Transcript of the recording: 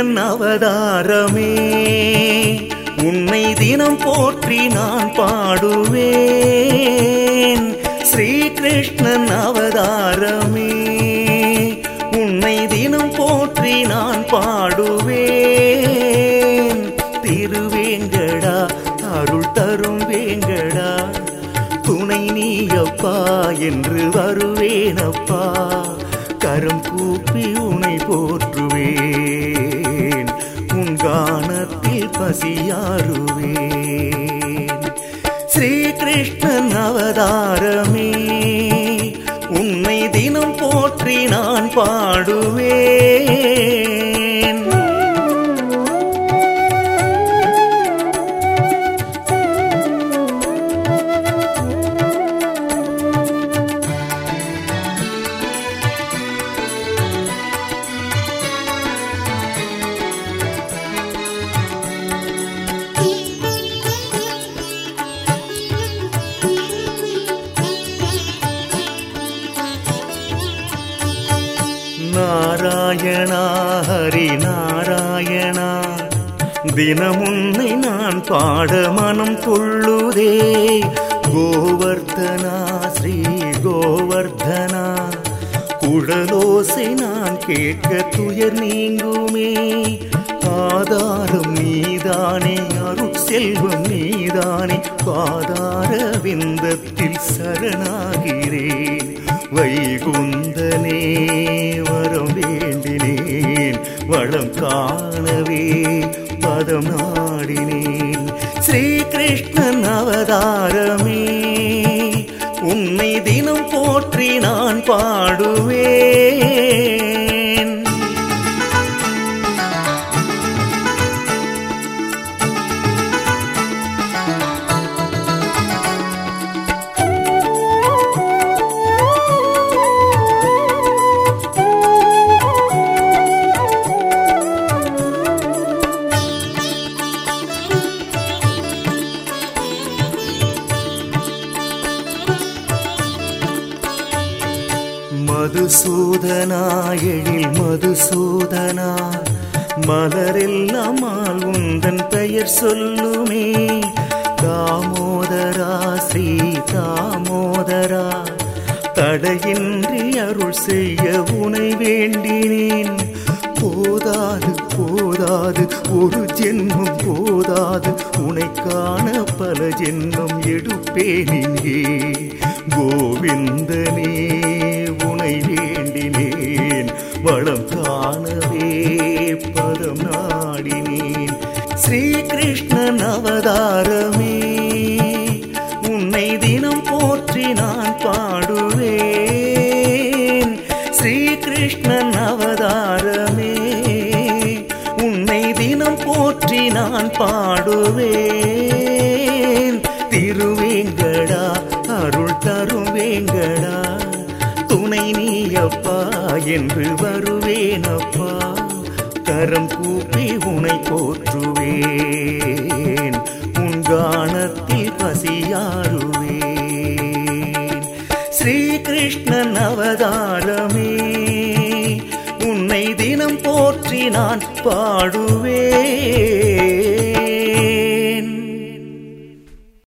கிருஷ்ணன் அவதாரமே உன்னை தினம் போற்றி நான் பாடுவேன் ஸ்ரீ கிருஷ்ணன் அவதாரமே உன்னை தினம் போற்றி நான் பாடுவேன் திருவேங்கடா அருள் தரும் வேங்கடா துணை நீயப்பா என்று வருவேனப்பா கரம் கூப்பி உனை போற்றுவேன் உன் கானத்தில் பசியாறுவேன் ஸ்ரீ கிருஷ்ணன் அவதாரமே உன்னை தினம் போற்றி நான் பாடுவேன் நாராயணா ஹரி நாராயணா தினமுன்னை நான் பாட மனம் துள்ளுதே கோவர்தனா ஸ்ரீ கோவர்தனா குழலோசை நான் கேட்க துயர் நீங்குமே ஆதாரம் நீதானே அருள் செல்வம் நீதானே பாதார விந்தத்தில் சரணாகிறேன் வைகுந்தனே வரம் வேண்டினேன் வளம் காணவே பதம் நாடினேன் ஸ்ரீ கிருஷ்ணன் அவதாரமே உன்னை தினம் போற்றி நான் பாடுவேன் மதுசூதனா எழில் மதுசூதனா மலரெல்லாம் ஆள் உந்தன் பெயர் சொல்லுமே தாமோதரா ஸ்ரீ தாமோதரா தடையின்றி அருள் செய்ய உனை வேண்டினேன் போதாது போதாது ஒரு ஜென்மம் போதாது உனை காண பல ஜென்மம் எடுப்பேன் இங்கே கோவிந்தனே உனை வேண்டினேன் வளம் காணவே பதம் நாடினேன் ஸ்ரீ கிருஷ்ணன் அவதாரமே உன்னை தினம் போற்றி நான் பாடுவேன் ஸ்ரீ கிருஷ்ணன் அவதாரமே உன்னை தினம் போற்றி நான் பாடுவேன் திருவேங்கடா அருள் தரும் வேங்கடா துணை நீயப்பா என்று வருவேனப்பா கரம் கூப்பி உனை போற்றுவேன் உன் கானத்தில் பசியாறுவேன் ஸ்ரீ கிருஷ்ணன் அவதாரமே உன்னை தினம் போற்றி நான் பாடுவேன்